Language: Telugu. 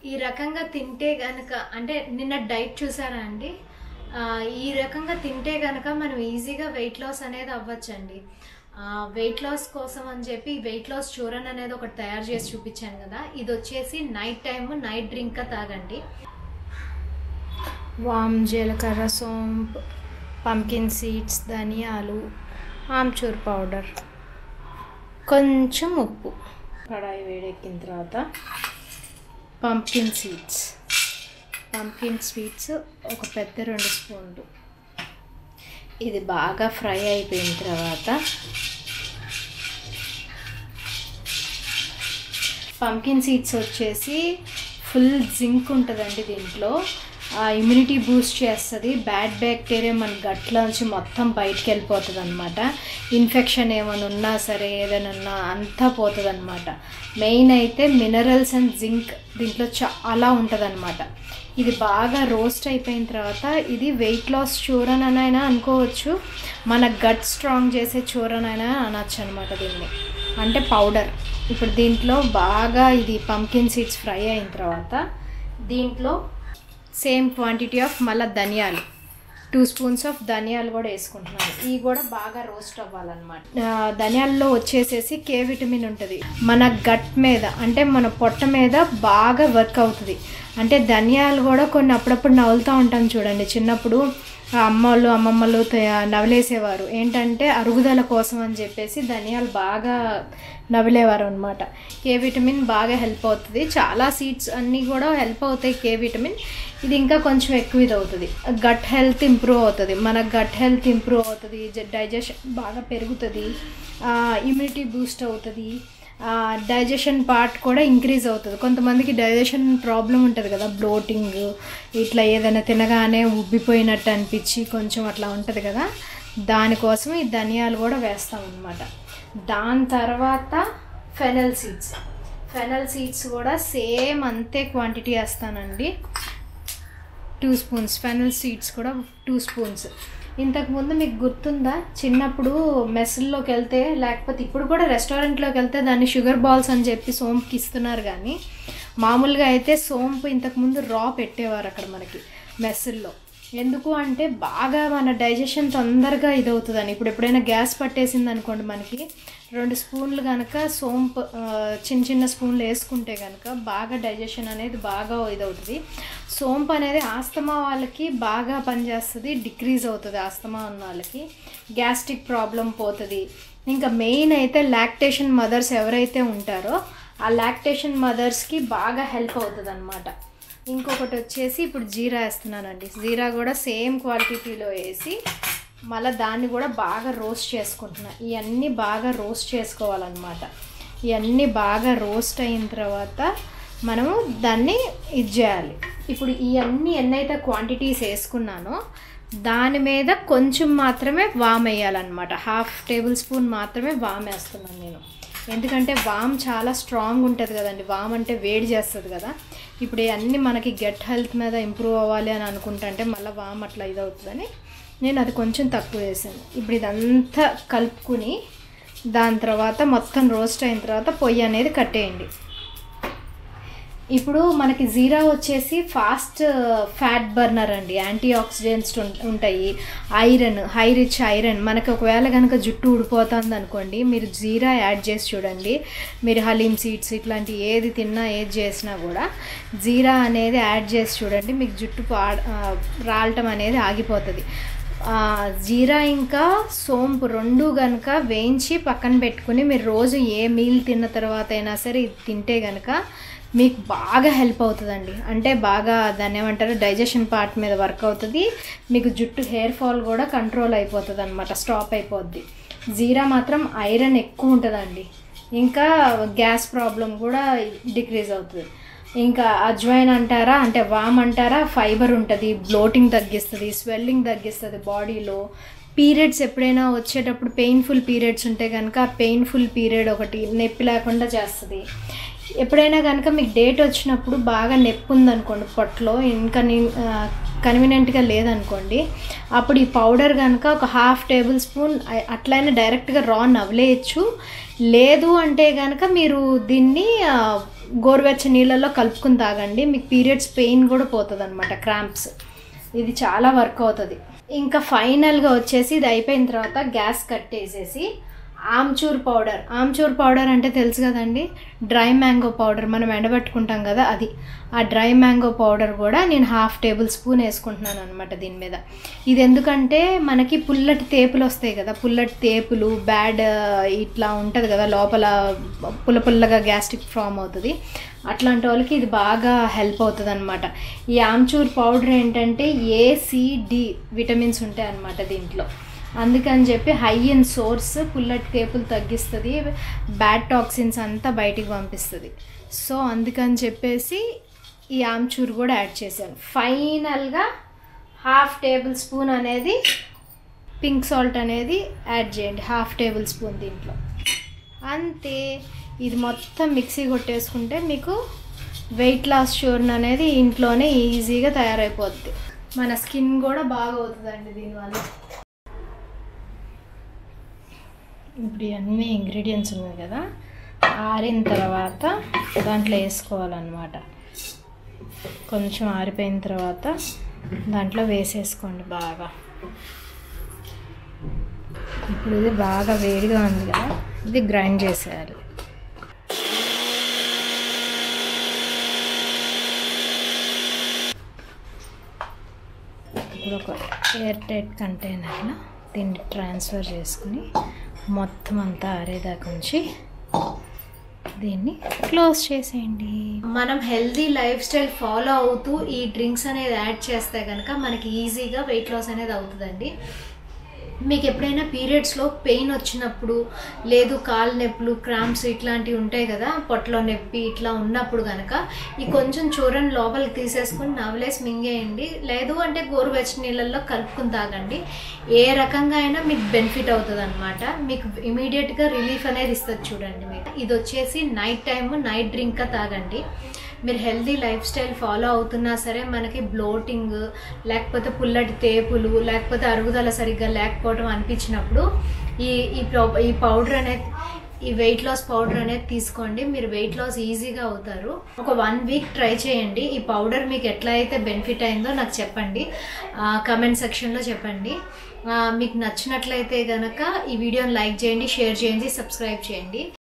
ఈ రకంగా తింటే గనక అంటే నిన్న డైట్ చూసారా అండి ఆ, ఈ రకంగా తింటే గనక మనం ఈజీగా వెయిట్ లాస్ అనేది అవ్వచ్చండి వెయిట్ లాస్ కోసం అని చెప్పి వెయిట్ లాస్ చూరన్ అనేది ఒకటి తయారు చేసి చూపించాను కదా ఇది వచ్చేసి నైట్ టైం నైట్ డ్రింక్గా తాగండి వామ్ జీలకర్ర సోంపు పంకిన్ సీడ్స్ ధనియాలు ఆమ్చూర్ పౌడర్ కొంచెం ఉప్పు కడాయి వేడెక్కిన తర్వాత పంకిన్ సీడ్స్ పంకిన్ స్వీట్స్ ఒక పెద్ద రెండు స్పూన్లు ఇది బాగా ఫ్రై అయిపోయిన తర్వాత పంకిన్ సీడ్స్ వచ్చేసి ఫుల్ జింక్ ఉంటుందండి దీంట్లో ఇమ్యూనిటీ బూస్ట్ చేస్తుంది బ్యాడ్ బ్యాక్టీరియా మన గట్లోంచి మొత్తం బయటికి వెళ్ళిపోతుంది అనమాట ఇన్ఫెక్షన్ ఏమైనా ఉన్నా సరే ఏదైనా ఉన్నా అంతా పోతుంది అనమాట మెయిన్ అయితే మినరల్స్ అండ్ జింక్ దీంట్లో చాలా ఉంటుంది ఇది బాగా రోస్ట్ అయిపోయిన తర్వాత ఇది వెయిట్ లాస్ చూరన్ అనైనా అనుకోవచ్చు మన గట్ స్ట్రాంగ్ చేసే చూరన్ అయినా అనొచ్చు అనమాట దీన్ని అంటే పౌడర్ ఇప్పుడు దీంట్లో బాగా ఇది పంకిన్ సీడ్స్ ఫ్రై అయిన తర్వాత దీంట్లో సేమ్ క్వాంటిటీ ఆఫ్ మళ్ళీ ధనియాలు టూ స్పూన్స్ ఆఫ్ ధనియాలు కూడా వేసుకుంటున్నాను ఇవి కూడా బాగా రోస్ట్ అవ్వాలన్నమాట ఆ, ధనియాల్లో వచ్చేసేసి కే విటమిన్ ఉంటుంది మన గట్ మీద అంటే మన పొట్ట మీద బాగా వర్క్ అవుతుంది అంటే ధనియాలు కూడా కొన్ని అప్పుడప్పుడు నవ్వులుతూ ఉంటాం చూడండి చిన్నప్పుడు ఆ అమ్మోళ్ళు అమ్మమ్మలు త- నవలేసేవారు ఏంటంటే అరుగుదల కోసం అని చెప్పేసి ధనియాలు బాగా నవిలేవారు అనమాట కే విటమిన్ బాగా హెల్ప్ అవుతుంది చాలా సీడ్స్ అన్నీ కూడా హెల్ప్ అవుతాయి కే విటమిన్ ఇది ఇంకా కొంచెం ఎక్కువ ఇది అవుతుంది గట్ హెల్త్ ఇంప్రూవ్ అవుతుంది మన గట్ హెల్త్ ఇంప్రూవ్ అవుతుంది డైజెషన్ బాగా పెరుగుతుంది ఇమ్యూనిటీ బూస్ట్ అవుతుంది డైజెషన్ పార్ట్ కూడా ఇంక్రీజ్ అవుతుంది కొంతమందికి డైజెషన్ ప్రాబ్లం ఉంటుంది కదా బ్లోటింగ్ ఇట్లా ఏదైనా తినగానే ఉబ్బిపోయినట్టు అనిపించి కొంచెం అట్లా ఉంటుంది కదా దానికోసం ఈ ధనియాలు కూడా వేస్తాం అనమాట దాని తర్వాత ఫెనల్ సీడ్స్ ఫెనల్ సీడ్స్ కూడా సేమ్ అంతే క్వాంటిటీ వేస్తానండి టూ స్పూన్స్ ఫెనల్ సీడ్స్ కూడా టూ స్పూన్స్ ఇంతకుముందు మీకు గుర్తుందా చిన్నప్పుడు మెస్సుల్లోకి వెళ్తే లేకపోతే ఇప్పుడు కూడా రెస్టారెంట్లోకి వెళ్తే దాన్ని షుగర్ బాల్స్ అని చెప్పి సోంపుకి ఇస్తున్నారు కానీ మామూలుగా అయితే సోంపు ఇంతకుముందు రా పెట్టేవారు అక్కడ మనకి మెస్సుల్లో ఎందుకు అంటే బాగా మన డైజెషన్ తొందరగా ఇదవుతుందని ఇప్పుడు ఎప్పుడైనా గ్యాస్ పట్టేసింది అనుకోండి మనకి రెండు స్పూన్లు కనుక సోంపు ఆ, చిన్న చిన్న స్పూన్లు వేసుకుంటే కనుక బాగా డైజెషన్ అనేది బాగా ఇదవుతుంది సోంపు అనేది ఆస్తమా వాళ్ళకి బాగా పనిచేస్తుంది డిక్రీజ్ అవుతుంది ఆస్తమా ఉన్న వాళ్ళకి గ్యాస్ట్రిక్ ప్రాబ్లం పోతుంది ఇంకా మెయిన్ అయితే లాక్టేషన్ మదర్స్ ఎవరైతే ఉంటారో ఆ లాక్టేషన్ మదర్స్కి బాగా హెల్ప్ అవుతుంది అనమాట ఇంకొకటి వచ్చేసి ఇప్పుడు జీరా వేస్తున్నానండి జీరా కూడా సేమ్ క్వాంటిటీలో వేసి మళ్ళీ దాన్ని కూడా బాగా రోస్ట్ చేసుకుంటున్నా ఇవన్నీ బాగా రోస్ట్ చేసుకోవాలన్నమాట ఇవన్నీ బాగా రోస్ట్ అయిన తర్వాత మనము దాన్ని ఇది చేయాలి ఇప్పుడు ఇవన్నీ ఎన్నైతే క్వాంటిటీస్ వేసుకున్నానో దాని మీద కొంచెం మాత్రమే వామ్ వేయాలన్నమాట హాఫ్ టేబుల్ స్పూన్ మాత్రమే వామ్ వేస్తున్నాను నేను ఎందుకంటే వామ్ చాలా స్ట్రాంగ్ ఉంటుంది కదండి వామ్ అంటే వేడి చేస్తుంది కదా ఇప్పుడు ఇవన్నీ మనకి గట్ హెల్త్ మీద ఇంప్రూవ్ అవ్వాలి అని అనుకుంటుంటే మళ్ళీ వామ్ అట్లా ఇదవుతుందని నేను అది కొంచెం తక్కువ వేసాను ఇప్పుడు ఇదంతా కలుపుకుని దాని తర్వాత మొత్తం రోస్ట్ అయిన తర్వాత పొయ్యి అనేది కట్టేయండి ఇప్పుడు మనకి జీరా వచ్చేసి ఫాస్ట్ ఫ్యాట్ బర్నర్ అండి యాంటీ ఆక్సిడెంట్స్ ఉం- ఉంటాయి ఐరన్ హై రిచ్ ఐరన్ మనకి ఒకవేళ కనుక జుట్టు ఊడిపోతుంది అనుకోండి మీరు జీరా యాడ్ చేసి చూడండి మీరు హలీం సీడ్స్ ఇట్లాంటి ఏది తిన్నా ఏది చేసినా కూడా జీరా అనేది యాడ్ చేసి చూడండి మీకు జుట్టు పా ఆ, రాలటం అనేది ఆగిపోతుంది ఆ, జీరా ఇంకా సోంపు రెండు కనుక వేయించి పక్కన పెట్టుకుని మీరు రోజు ఏ మీల్ తిన్న తర్వాత అయినా సరే ఇది తింటే కనుక మీకు బాగా హెల్ప్ అవుతుందండి అంటే బాగా దాన్ని ఏమంటారు డైజెషన్ పార్ట్ మీద వర్క్ అవుతుంది మీకు జుట్టు హెయిర్ ఫాల్ కూడా కంట్రోల్ అయిపోతుంది అనమాట స్టాప్ అయిపోద్ది జీరా మాత్రం ఐరన్ ఎక్కువ ఉంటుందండి ఇంకా గ్యాస్ ప్రాబ్లం కూడా డిక్రీజ్ అవుతుంది ఇంకా అజ్వైన్ అంటారా అంటే వామ్ అంటారా ఫైబర్ ఉంటుంది బ్లోటింగ్ తగ్గిస్తుంది స్వెల్లింగ్ తగ్గిస్తుంది బాడీలో పీరియడ్స్ ఎప్పుడైనా వచ్చేటప్పుడు పెయిన్ఫుల్ పీరియడ్స్ ఉంటే కనుక ఆ పెయిన్ఫుల్ పీరియడ్ ఒకటి నొప్పి లేకుండా చేస్తుంది ఎప్పుడైనా కనుక మీకు డేట్ వచ్చినప్పుడు బాగా నొప్పి ఉందనుకోండి పొట్టలో ఇంకా కన్వీనియంట్గా లేదనుకోండి అప్పుడు ఈ పౌడర్ కనుక ఒక హాఫ్ టేబుల్ స్పూన్ అ- అట్లయినా డైరెక్ట్గా రా నవలేయచ్చు లేదు అంటే కనుక మీరు దీన్ని ఆ, గోరువెచ్చని నీళ్ళల్లో కలుపుకుని తాగండి మీకు పీరియడ్స్ పెయిన్ కూడా పోతుంది అనమాట క్రాంప్స్ ఇది చాలా వర్క్ అవుతుంది ఇంకా ఫైనల్గా వచ్చేసి ఇది అయిపోయిన తర్వాత గ్యాస్ కట్టేసేసి ఆమ్చూర్ పౌడర్ ఆమ్చూర్ పౌడర్ అంటే తెలుసు కదండి డ్రై మ్యాంగో పౌడర్ మనం ఎండబెట్టుకుంటాం కదా అది ఆ డ్రై మ్యాంగో పౌడర్ కూడా నేను హాఫ్ టేబుల్ స్పూన్ వేసుకుంటున్నాను అనమాట దీని మీద ఇది ఎందుకంటే మనకి పుల్లటి తేపులు వస్తాయి కదా పుల్లటి తేపులు బ్యాడ్ ఇట్లా ఉంటుంది కదా లోపల పుల్ల పుల్లగా గ్యాస్ట్రిక్ ఫామ్ అవుతుంది అట్లాంటి వాళ్ళకి ఇది బాగా హెల్ప్ అవుతుంది అనమాట ఈ ఆమ్చూర్ పౌడర్ ఏంటంటే ఏసిడి విటమిన్స్ ఉంటాయి అన్నమాట దీంట్లో అందుకని చెప్పి హై ఇన్ సోర్స్ పుల్లటి తేపులు తగ్గిస్తుంది బ్యాడ్ టాక్సిన్స్ అంతా బయటికి పంపిస్తుంది సో అందుకని చెప్పేసి ఈ ఆమ్చూర్ కూడా యాడ్ చేశాను ఫైనల్గా హాఫ్ టేబుల్ స్పూన్ అనేది పింక్ సాల్ట్ అనేది యాడ్ చేయండి హాఫ్ టేబుల్ స్పూన్ దీంట్లో అంతే ఇది మొత్తం మిక్సీ కొట్టేసుకుంటే మీకు వెయిట్ లాస్ చూర్న్ అనేది ఇంట్లోనే ఈజీగా తయారైపోద్ది మన స్కిన్ కూడా బాగా అవుతుందండి దీనివల్ల ఇప్పుడు ఇవన్నీ ఇంగ్రీడియంట్స్ ఉన్నాయి కదా ఆరిన తర్వాత దాంట్లో వేసుకోవాలన్నమాట కొంచెం ఆరిపోయిన తర్వాత దాంట్లో వేసేసుకోండి బాగా ఇప్పుడు ఇది బాగా వేడిగా ఉంది కదా ఇది గ్రైండ్ చేసేయాలి ఇప్పుడు ఒక ఎయిర్ టైట్ కంటైనర్లో దీన్ని ట్రాన్స్ఫర్ చేసుకుని మొత్తం అంతా ఆరేదాకా ఉంచి దీన్ని క్లోజ్ చేసేయండి మనం హెల్దీ లైఫ్ స్టైల్ ఫాలో అవుతూ ఈ డ్రింక్స్ అనేది యాడ్ చేస్తే కనుక మనకి ఈజీగా వెయిట్ లాస్ అనేది అవుతుందండి మీకు ఎప్పుడైనా పీరియడ్స్లో పెయిన్ వచ్చినప్పుడు లేదు కాలు నొప్పులు క్రాంప్స్ ఇట్లాంటివి ఉంటాయి కదా పొట్టలో నొప్పి ఇట్లా ఉన్నప్పుడు కనుక ఈ కొంచెం చూరని లోపలికి తీసేసుకుని నవలేసి మింగేయండి లేదు అంటే గోరువెచ్చని నీళ్ళల్లో కలుపుకుని తాగండి ఏ రకంగా అయినా మీకు బెనిఫిట్ అవుతుంది అనమాట మీకు ఇమీడియట్గా రిలీఫ్ అనేది ఇస్తుంది చూడండి మీకు ఇది వచ్చేసి నైట్ టైం నైట్ డ్రింక్గా తాగండి మీరు హెల్దీ లైఫ్ స్టైల్ ఫాలో అవుతున్నా సరే మనకి బ్లోటింగ్ లేకపోతే పుల్లటి తేపులు లేకపోతే అరుగుదల సరిగ్గా లేకపోవడం అనిపించినప్పుడు ఈ ఈ ప్రో- ఈ పౌడర్ అనేది ఈ వెయిట్ లాస్ పౌడర్ అనేది తీసుకోండి మీరు వెయిట్ లాస్ ఈజీగా అవుతారు ఒక వన్ వీక్ ట్రై చేయండి ఈ పౌడర్ మీకు ఎట్లా అయితే బెనిఫిట్ అయిందో నాకు చెప్పండి కమెంట్ సెక్షన్లో చెప్పండి ఆ, మీకు నచ్చినట్లయితే గనక ఈ వీడియోని లైక్ చేయండి షేర్ చేయండి సబ్స్క్రైబ్ చేయండి